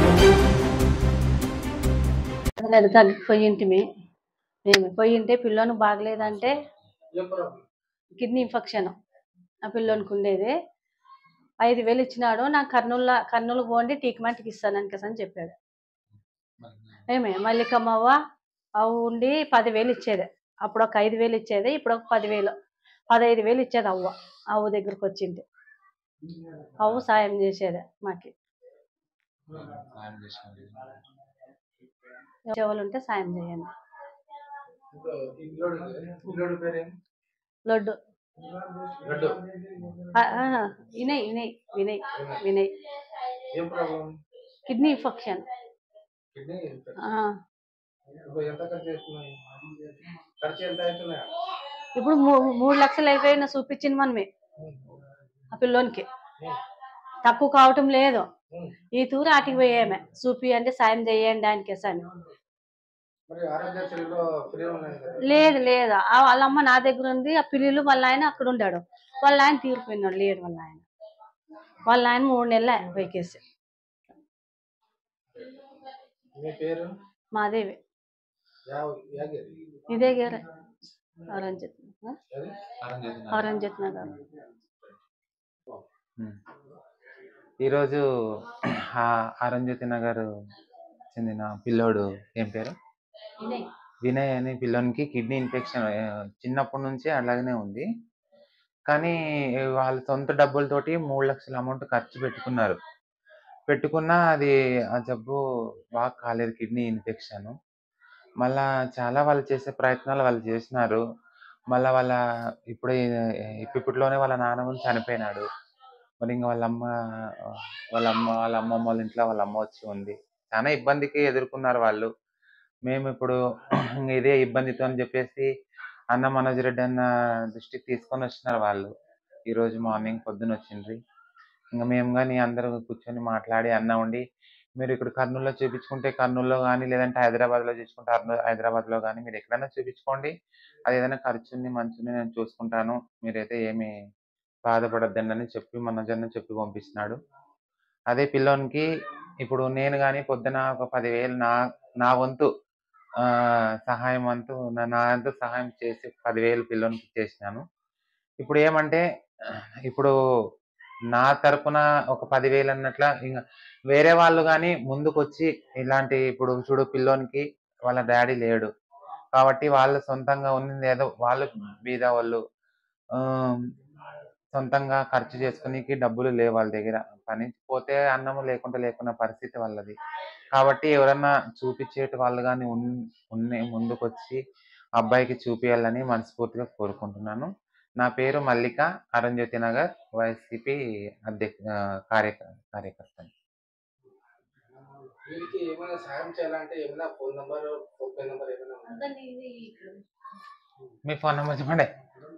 లేదు తగ్గిపోయింటిమి మేము పోయింటే పిల్లోని బాగలేదంటే కిడ్నీ ఇన్ఫెక్షన్ ఆ పిల్లోనికి ఉండేది ఐదు వేలు ఇచ్చినాడు నాకు కర్నూలు కర్నూలు పోండి ట్రీట్మెంట్కి ఇస్తాను అని చెప్పాడు ఏమే మల్లికమ్మవ్వ అవి ఉండి పదివేలు ఇచ్చేది అప్పుడు ఒక ఐదు వేలు ఇచ్చేది ఇప్పుడు ఒక పదివేలు పదహైదు వేలు ఇచ్చేది అవ్వ అవ్వ దగ్గరకు వచ్చింది అవ్వ సాయం చేసేది మాకి చెవులు ఉంటే సాయం చేయండి లడ్డు లడ్డు ఆ, ఆ, వినయ్ వినయ్ వినయ్ వినయ్ ఏం ప్రాబ్లం కిడ్నీ ఇన్ఫెక్షన్ కిడ్నీ ఆ, ఇప్పుడు ఎంత ఖర్చు అవుతున్నాయి ఖర్చు ఎంత అవుతున్నాయి ఇప్పుడు మూ- మూడు లక్షలు అయిపోయిన చూపించింది మనమే ఆ పిల్లోనికి తక్కువ కావటం లేదు ఈ తూరు ఆటికి పోయేమే చూపి అంటే సాయం చేయండి దానికి అని మరి ఆరోగ్యశ్రీలో ఫ్రీ ఉన్నాయి కదా లేదు లేదు ఆ వాళ్ళ అమ్మ నా దగ్గర ఉంది ఆ పిల్లలు వాళ్ళ ఆయన అక్కడ ఉండాడు వాళ్ళ ఆయన తీరిపోయినాడు లేడు వాళ్ళ ఆయన వాళ్ళ ఆయన మూడు నెలలు పైకేసి మీ పేరు మాదేవి యావ యాగిరి ఇదే గేరే ఔరంజిత్ అది ఔరంజిత్ నగర్ ఈరోజు ఆ అరుంధతి నగర్ చెందిన పిల్లోడు ఏం పేరు వినయ్ వినయ్ అనే పిల్లోనికి కిడ్నీ ఇన్ఫెక్షన్ చిన్నప్పటి నుంచే అలాగనే ఉంది కానీ వాళ్ళ సొంత డబ్బులతోటి మూడు లక్షల అమౌంట్ ఖర్చు పెట్టుకున్నారు పెట్టుకున్నా అది ఆ జబ్బు బాగా కాలేదు కిడ్నీ ఇన్ఫెక్షన్ మళ్ళా చాలా వాళ్ళు చేసే ప్రయత్నాలు వాళ్ళు చేసినారు మళ్ళా వాళ్ళ ఇప్పుడు ఇప్పట్లోనే వాళ్ళ నాన్న కూడా చనిపోయినాడు మరి ఇంకా వాళ్ళ అమ్మ వాళ్ళ అమ్మ వాళ్ళ అమ్మమ్మ వాళ్ళ ఇంట్లో వాళ్ళ అమ్మ వచ్చి ఉంది చాలా ఇబ్బందికి ఎదుర్కొన్నారు వాళ్ళు మేము ఇప్పుడు ఇంక ఇదే ఇబ్బందితో అని చెప్పేసి అన్న మనోజ్ రెడ్డి అన్న దృష్టికి తీసుకొని వచ్చినారు వాళ్ళు ఈ రోజు మార్నింగ్ పొద్దున వచ్చిండ్రి ఇంకా మేము కానీ అందరూ కూర్చొని మాట్లాడి అన్న ఉండి మీరు ఇక్కడ కర్నూలులో చూపించుకుంటే కర్నూలులో కానీ లేదంటే హైదరాబాద్లో చూసుకుంటే హైదరా- హైదరాబాద్లో కానీ మీరు ఎక్కడైనా చూపించుకోండి అది ఏదైనా ఖర్చుని మంచుని నేను చూసుకుంటాను మీరైతే ఏమి బాధపడద్దండి అని చెప్పి మనోజ్ అన్న చెప్పి పంపిస్తున్నాడు అదే పిల్లోనికి ఇప్పుడు నేను కానీ పొద్దున ఒక పదివేలు నా నా వంతు ఆ, సహాయం అంటూ నా నా వంతు సహాయం చేసి పదివేలు పిల్లోనికి చేసినాను ఇప్పుడు ఏమంటే ఇప్పుడు నా తరపున ఒక పదివేలు అన్నట్ల ఇంకా వేరే వాళ్ళు కానీ ముందుకు వచ్చి ఇలాంటి ఇప్పుడు చూడు పిల్లోనికి వాళ్ళ డాడీ లేడు కాబట్టి వాళ్ళు సొంతంగా ఉన్నది ఏదో వాళ్ళు బీద వాళ్ళు ఆ, సొంతంగా ఖర్చు చేసుకునేకి డబ్బులు లేవు వాళ్ళ దగ్గర పని పోతే అన్నము లేకుండా లేకున్న పరిస్థితి వాళ్ళది కాబట్టి ఎవరన్నా చూపించేటి వాళ్ళు కానీ ఉన్నే ముందుకు వచ్చి అబ్బాయికి చూపించాలని మనస్ఫూర్తిగా కోరుకుంటున్నాను నా పేరు మల్లిక అరుణ్జ్యోతి నగర్ వైసీపీ అధ్యక్ష ఆ, కార్య కార్యకర్త వీరికి ఏమైనా సాయం చేయాలంటే ఏమైనా ఫోన్ నంబర్ మొబైల్ నంబర్ ఏమైనా ఉందా? మీ ఫోన్ నెంబర్ చెప్పండి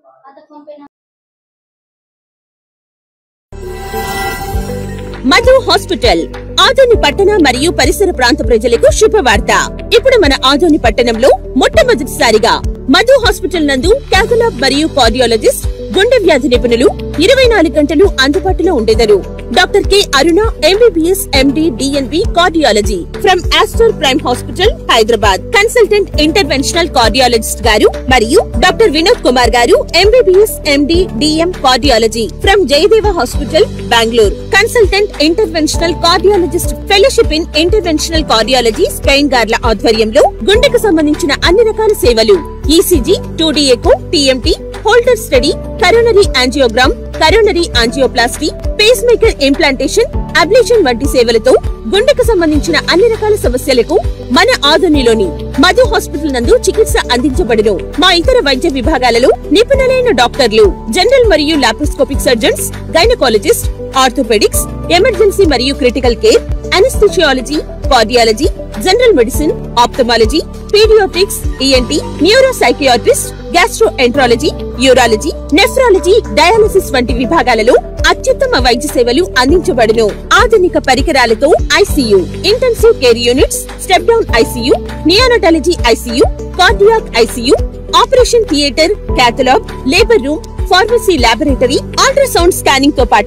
మధు హాస్పిటల్ ఆదోని పట్టణ మరియు పరిసర ప్రాంత ప్రజలకు శుభవార్త ఇప్పుడు మన ఆదోని పట్టణంలో మొట్టమొదటిసారిగా మధు హాస్పిటల్ నందు క్యాథలాబ్ మరియు కార్డియాలజిస్ట్ గుండె వ్యాధి నిపుణులు ఇరవై నాలుగు గంటలు అందుబాటులో ఉండేదరు doctor K Aruna MBBS MD DNB cardiology from Aster Prime hospital Hyderabad consultant interventional cardiologist గారు మరియు డాక్టర్ వినోద్ కుమార్ గారు MBBS MD DM cardiology from Jayadeva hospital Bengaluru consultant interventional cardiologist fellowship in interventional cardiology Spain గార్ల ఆధ్వర్యంలో గుండెకు సంబంధించిన అన్ని రకాల సేవలు ECG two D echo TMT Holter study coronary angiogram coronary angioplasty pacemaker implantation ablation వంటి సేవలతో గుండెకు సంబంధించిన అన్ని రకాల సమస్యలకు మన ఆధునిలోని మధు హాస్పిటల్ నందు చికిత్స అందించబడును మా ఇతర వైద్య విభాగాలలో నిపుణులైన డాక్టర్లు జనరల్ మరియు laparoscopic surgeons gynaecologist orthopaedics emergency మరియు critical care anaesthesiology cardiology general medicine ophthalmology paediatrics ENT neuro psychiatrist gastroenterology urology nephrology dialysis వంటి విభాగాలలో అత్యుత్తమ వైద్య సేవలు అందించబడును ఆధునిక పరికరాలతో ICU intensive care units step down ICU neonatology ICU cardiac ICU operation theatre cath lab labour room pharmacy laboratory ultrasound scanning తో పాటు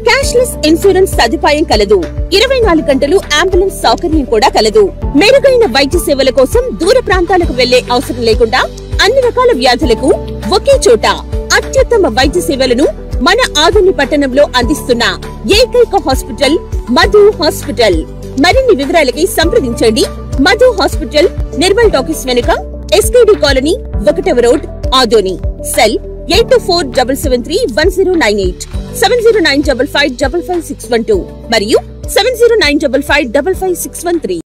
క్యాష్లెస్ ఇన్సూరెన్స్ సదుపాయం కలదు ఇరవై నాలుగు గంటలు అంబులెన్స్ సౌకర్యం కూడా కలదు మెరుగైన వైద్య సేవల కోసం దూర ప్రాంతాలకు వెళ్లే అవసరం లేకుండా అన్ని రకాల వ్యాధులకు ఒకే చోట అత్యుత్తమ వైద్య సేవలను మన ఆదుని పట్టణంలో అందిస్తున్న ఏకైక హాస్పిటల్ మధు హాస్పిటల్ మరిన్ని వివరాలకి సంప్రదించండి మధు హాస్పిటల్ నిర్మల్ టాకీస్ వెనుక ఎస్కేడి కాలనీ ఒకటవ road Adoni cell eight two four double seven three one zero nine eight seven zero nine double five double five six one two మరియు seven zero nine double five double five six one three